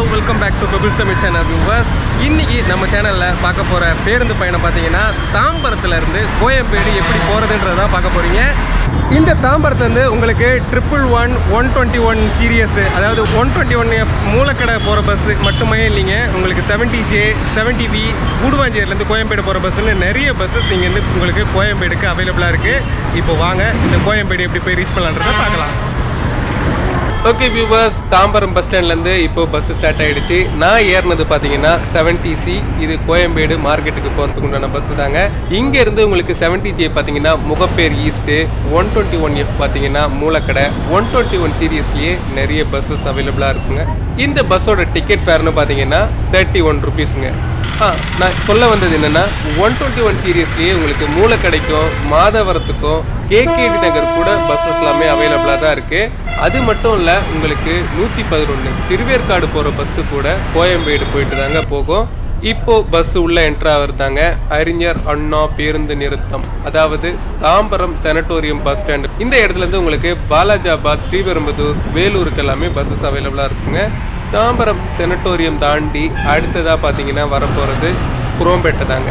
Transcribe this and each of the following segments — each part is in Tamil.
welcome back to Pebbles Tamil channel viewers இன்னைக்கு நம்ம சேனலில் பார்க்க போகிற பேருந்து பயணம் பார்த்தீங்கன்னா தாம்பரத்துல இருந்து கோயம்பேடு எப்படி போகிறதுன்றதை தான் பார்க்க போகிறீங்க இந்த தாம்பரத்துலேருந்து உங்களுக்கு triple one one twenty one series அதாவது one twenty one F Moolakadai போகிற பஸ்ஸு மட்டுமே இல்லைங்க உங்களுக்கு செவன்ட்டி ஜே செவன்ட்டி வி கூடுவாஞ்சேரிலேருந்து கோயம்பேடு போகிற பஸ்ஸுன்னு நிறைய பஸ்ஸஸ் இங்கே இருந்து உங்களுக்கு கோயம்பேடுக்கு அவைலபிளாக இருக்குது இப்போ வாங்க இந்த கோயம்பேடு எப்படி போய் ரீச் பண்ணலான்றதை பார்க்கலாம் ஓகே வியூவர்ஸ் தாம்பரம் பஸ் ஸ்டாண்ட்லேருந்து இப்போ பஸ் ஸ்டார்ட் ஆயிடுச்சு நான் ஏறினது பார்த்தீங்கன்னா செவன்டி சி இது கோயம்பேடு மார்க்கெட்டுக்கு போகிறதுக்கு உண்டான பஸ் தாங்க இங்கேருந்து உங்களுக்கு செவன்டி ஜே பார்த்தீங்கன்னா Mogappair east one twenty one F பார்த்தீங்கன்னா மூலக்கடை ஒன் டுவெண்ட்டி ஒன் சீரியஸ்லேயே நிறைய பஸ்ஸஸ் அவைலபிளாக இருக்குங்க இந்த பஸ்ஸோட டிக்கெட் ஃபேர்னு பார்த்தீங்கன்னா தேர்ட்டி ஒன் ருபீஸுங்க ஆ நான் சொல்ல வந்தது என்னன்னா ஒன் டுவெண்ட்டி ஒன் சீரியஸ்லேயே உங்களுக்கு மூலக்கடைக்கும் மாதவரத்துக்கும் கேகேடி நகர் கூட பஸ்ஸஸ் எல்லாமே அவைலபிளாக தான் இருக்குது அது மட்டும் இல்லை உங்களுக்கு நூற்றி பதினொன்று திருவேற்காடு போகிற பஸ்ஸு கூட கோயம்பேடு போயிட்டு தாங்க போகும் இப்போ பஸ் உள்ள என்ட்ரு ஆகுறதாங்க அறிஞர் அண்ணா பேருந்து நிறுத்தம் அதாவது தாம்பரம் செனட்டோரியம் பஸ் ஸ்டாண்ட் இந்த இடத்துல இருந்து உங்களுக்கு பாலாஜாபாத் ஸ்ரீபெரும்புதூர் வேலூருக்கு எல்லாமே பஸ்ஸஸ் அவைலபிளாக இருக்குங்க தாம்பரம் செனட்டோரியம் தாண்டி அடுத்ததாக பார்த்தீங்கன்னா வரப்போகிறது குரோம்பேட்டை தாங்க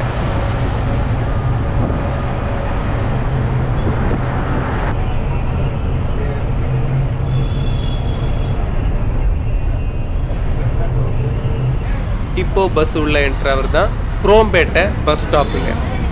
இப்போ பஸ் உள்ள என்ட்ரவர் தான் குரோம்பேட்டை பஸ் ஸ்டாப்புங்க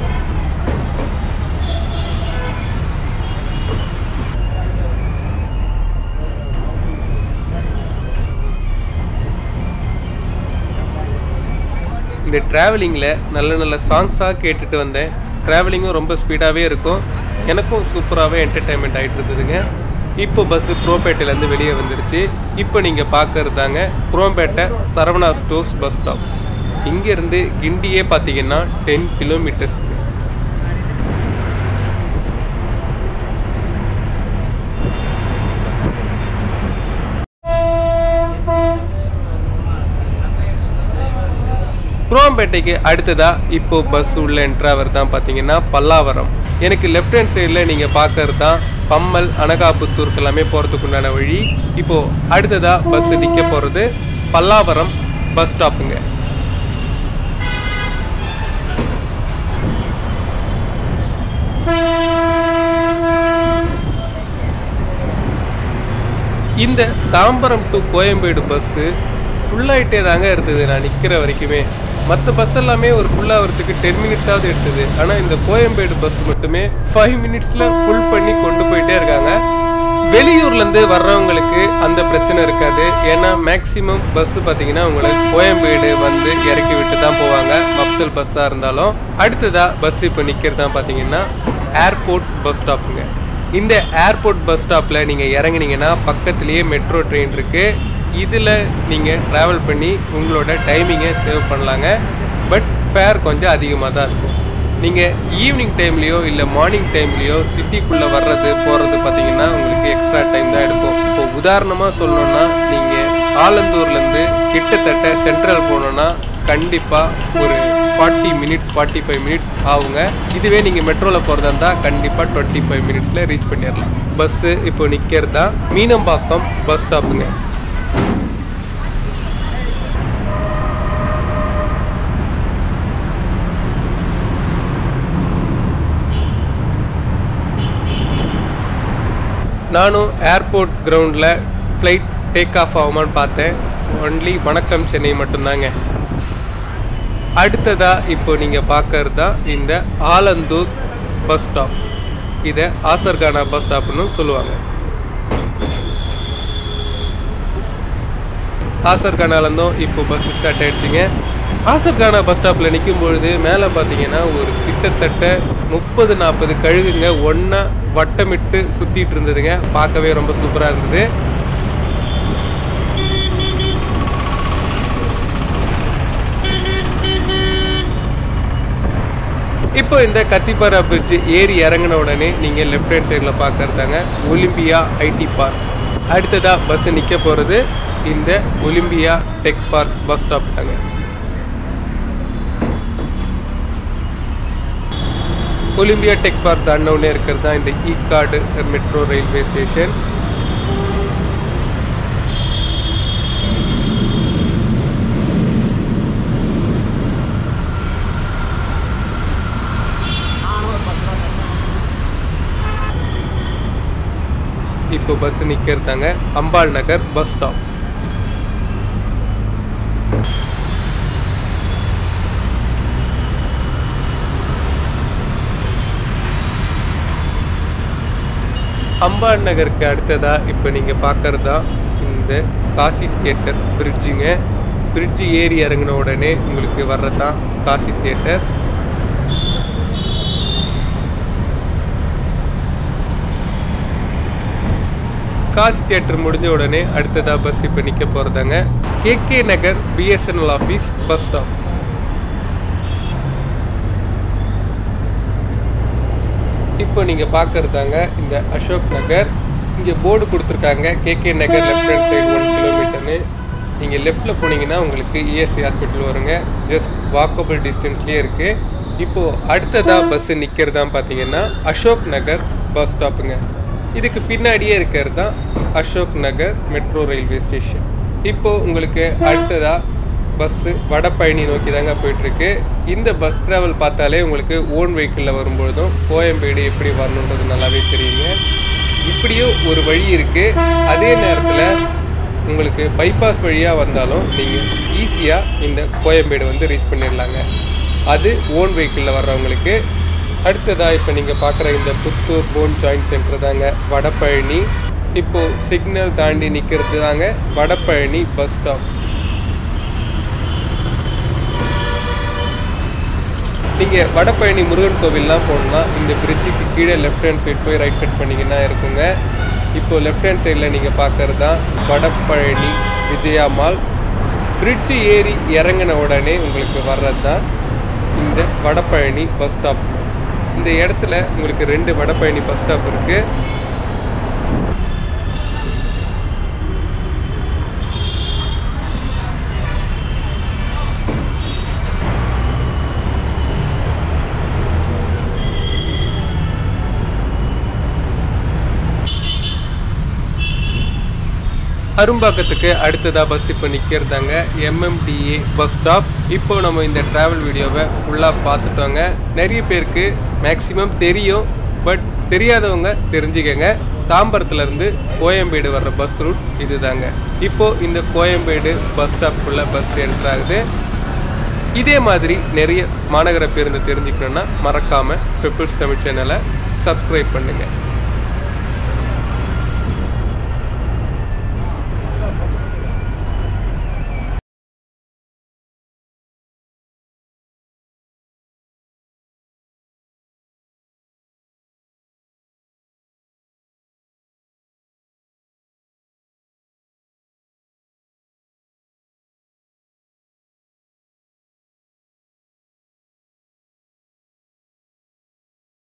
இந்த ட்ராவலிங்கில் நல்ல நல்ல சாங்ஸாக கேட்டுட்டு வந்தேன் ட்ராவலிங்கும் ரொம்ப ஸ்பீடாகவே இருக்கும் எனக்கும் சூப்பராகவே என்டர்டைன்மெண்ட் ஆகிட்டு இருந்ததுங்க இப்போ பஸ்ஸு குரோம்பேட்டையிலேருந்து வெளியே வந்துருச்சு இப்போ நீங்கள் பார்க்கறது தாங்க Chromepet Saravana stores bus stop இங்கேருந்து கிண்டியே பார்த்தீங்கன்னா டென் கிலோமீட்டர்ஸ் குரோம்பேட்டைக்கு அடுத்ததா இப்போ பஸ் உள்ள என்ட்ராவர் தான் பார்த்தீங்கன்னா பல்லாவரம் எனக்கு லெஃப்ட் ஹேண்ட் சைடில் நீங்கள் பார்க்கறது தான் பம்மல் அனகாபுத்தூருக்கு எல்லாமே போகிறதுக்கு உண்டான வழி இப்போ அடுத்ததா பஸ் நிற்க போகிறது பல்லாவரம் பஸ் ஸ்டாப்புங்க இந்த தாம்பரம் டு கோயம்பேடு பஸ்ஸு ஃபுல்லாகிட்டே தாங்க இருந்தது நான் நிற்கிற வரைக்குமே மற்ற பஸ் எல்லாமே ஒரு ஃபுல் ஆகிறதுக்கு டென் மினிட்ஸாவது எடுத்தது ஆனால் இந்த கோயம்பேடு பஸ் மட்டுமே ஃபைவ் மினிட்ஸில் ஃபுல் பண்ணி கொண்டு போயிட்டே இருக்காங்க வெளியூர்லேருந்து வர்றவங்களுக்கு அந்த பிரச்சனை இருக்காது ஏன்னா மேக்ஸிமம் பஸ் பார்த்தீங்கன்னா உங்களுக்கு கோயம்பேடு வந்து இறக்கி விட்டு தான் போவாங்க மப்சல் பஸ்ஸாக இருந்தாலும் அடுத்ததாக பஸ் இப்போ நிற்கிறது தான் பார்த்தீங்கன்னா ஏர்போர்ட் பஸ் ஸ்டாப்புங்க இந்த ஏர்போர்ட் பஸ் ஸ்டாப்பில் நீங்கள் இறங்குனீங்கன்னா பக்கத்துலேயே மெட்ரோ ட்ரெயின் இருக்குது இதில் நீங்கள் ட்ராவல் பண்ணி உங்களோட டைமிங்கை சேவ் பண்ணலாங்க பட் ஃபேர் கொஞ்சம் அதிகமாக தான் இருக்கும் நீங்கள் ஈவினிங் டைம்லேயோ இல்லை மார்னிங் டைம்லேயோ சிட்டிக்குள்ளே வர்றது போகிறது பார்த்தீங்கன்னா உங்களுக்கு எக்ஸ்ட்ரா டைம் தான் எடுக்கும் இப்போ உதாரணமாக சொல்லணும்னா நீங்கள் ஆலந்தூர்லேருந்து கிட்டத்தட்ட சென்ட்ரல் போனோன்னா கண்டிப்பாக ஒரு forty minutes forty five minutes ஆகுங்க இதுவே நீங்கள் மெட்ரோவில் போகிறதா இருந்தால் கண்டிப்பாக டுவெண்ட்டி ஃபைவ் மினிட்ஸில் ரீச் பண்ணிடலாம் பஸ்ஸு இப்போ நிற்கிறது தான் மீனம்பாக்கம் பஸ் ஸ்டாப்புங்க நானும் ஏர்போர்ட் கிரவுண்டில் ஃப்ளைட் டேக் ஆஃப் ஆகுமான்னு பார்த்தேன் ஒன்லி வணக்கம் சென்னை மட்டும்தாங்க அடுத்ததாக இப்போ நீங்கள் பார்க்கறது தான் இந்த ஆலந்தூர் பஸ் ஸ்டாப் இதை ஆசர்கானா பஸ் ஸ்டாப்னு சொல்லுவாங்க ஆசர்கானாலேருந்தும் இப்போ பஸ் ஸ்டார்ட் ஆயிடுச்சுங்க ஆசர்கானா பஸ் ஸ்டாப்பில் நிற்கும் பொழுது மேலே பார்த்தீங்கன்னா ஒரு கிட்டத்தட்ட முப்பது நாற்பது கழுகுங்க ஒன்றா வட்டமிட்டு சுற்றிட்டு இருந்ததுங்க பார்க்கவே ரொம்ப சூப்பராக இருந்தது இப்போ இந்த கத்திப்பாரா பிரிட்ஜ் ஏறி இறங்கின உடனே நீங்கள் லெஃப்ட் ஹேண்ட் சைடில் பார்க்கறதாங்க ஒலிம்பியா ஐடி பார்க் அடுத்ததாக பஸ் நிற்க போகிறது இந்த Olympia tech park bus stop தாங்க ஒலிம்பியா டெக் பார்க் தாண்டவுனே இருக்கிறது தான் இந்த ஈகாடு மெட்ரோ ரயில்வே ஸ்டேஷன் இப்போ பஸ் நிற்கிறதாங்க அம்பாள் நகர் பஸ் ஸ்டாப் அம்பாள் நகருக்கு அடுத்ததா இப்போ நீங்கள் பார்க்கறது தான் இந்த காசி தியேட்டர் பிரிட்ஜுங்க பிரிட்ஜு ஏறி இறங்கின உடனே உங்களுக்கு வர்றது தான் காசி தியேட்டர் காசி தியேட்டர் முடிஞ்ச உடனே அடுத்ததா பஸ் இப்போ நிற்க போகிறதாங்க KK Nagar BSNL office bus stop இப்போ நீங்கள் பார்க்குறதாங்க இந்த அசோக் நகர் இங்கே போர்டு கொடுத்துருக்காங்க KK Nagar left hand side one கிலோமீட்டர்னு நீங்கள் லெஃப்ட்டில் போனீங்கன்னா உங்களுக்கு இஎஸ்சி ஹாஸ்பிட்டல் வருங்க ஜஸ்ட் வாக்கபிள் டிஸ்டன்ஸ்லேயே இருக்குது இப்போது அடுத்ததாக பஸ்ஸு நிற்கிறதான் பார்த்தீங்கன்னா அசோக் நகர் பஸ் ஸ்டாப்புங்க இதுக்கு பின்னாடியே இருக்கிறது தான் Ashok Nagar metro railway station இப்போது உங்களுக்கு அடுத்ததாக பஸ்ஸு வடபழனி நோக்கி தாங்க போயிட்டுருக்கு இந்த பஸ் ட்ராவல் பார்த்தாலே உங்களுக்கு ஓன் வெஹிக்கிளில் வரும்பொழுதும் கோயம்பேடு எப்படி வரணுன்றது நல்லாவே தெரியுங்க இப்படியும் ஒரு வழி இருக்குது அதே நேரத்தில் உங்களுக்கு பைபாஸ் வழியாக வந்தாலும் நீங்கள் ஈஸியாக இந்த கோயம்பேடு வந்து ரீச் பண்ணிடலாங்க அது ஓன் வெஹிக்கிளில் வர்றவங்களுக்கு அடுத்ததாக இப்போ நீங்கள் பார்க்குற இந்த புத்தூர் போன் ஜாயின்ட் சென்டர் தாங்க வடபழனி இப்போது சிக்னல் தாண்டி நிற்கிறது தாங்க வடபழனி பஸ் ஸ்டாப் நீங்கள் வடபழனி முருகன் கோவில்லாம் போகணுன்னா இந்த பிரிட்ஜுக்கு கீழே லெஃப்ட் ஹேண்ட் சைடு போய் ரைட் கட் பண்ணிங்கன்னா இருக்குங்க இப்போ லெஃப்ட் ஹேண்ட் சைடில் நீங்கள் பார்க்கறது தான் வடபழனி விஜயா மால் பிரிட்ஜு ஏறி இறங்கின உடனே உங்களுக்கு வர்றது தான் இந்த வடபழனி பஸ் ஸ்டாப் இந்த இடத்துல உங்களுக்கு ரெண்டு வடபழனி பஸ் ஸ்டாப் இருக்குது அரும்பாக்கத்துக்கு அடுத்ததாக பஸ் இப்போ நிற்கிறதாங்க எம்எம்டிஏ பஸ் ஸ்டாப் இப்போ நம்ம இந்த ட்ராவல் வீடியோவை ஃபுல்லாக பார்த்துட்டோங்க நிறைய பேருக்கு மேக்ஸிமம் தெரியும் பட் தெரியாதவங்க தெரிஞ்சுக்கங்க தாம்பரத்துலேருந்து கோயம்பேடு வர்ற பஸ் ரூட் இதுதாங்க இப்போது இந்த கோயம்பேடு பஸ் ஸ்டாப்புக்குள்ளே பஸ் என்ட்ரு ஆகுது இதே மாதிரி நிறைய மாநகர பேருந்து தெரிஞ்சுக்கணுன்னா மறக்காமல் பெப்பிள்ஸ் தமிழ் சேனலை சப்ஸ்கிரைப் பண்ணுங்கள்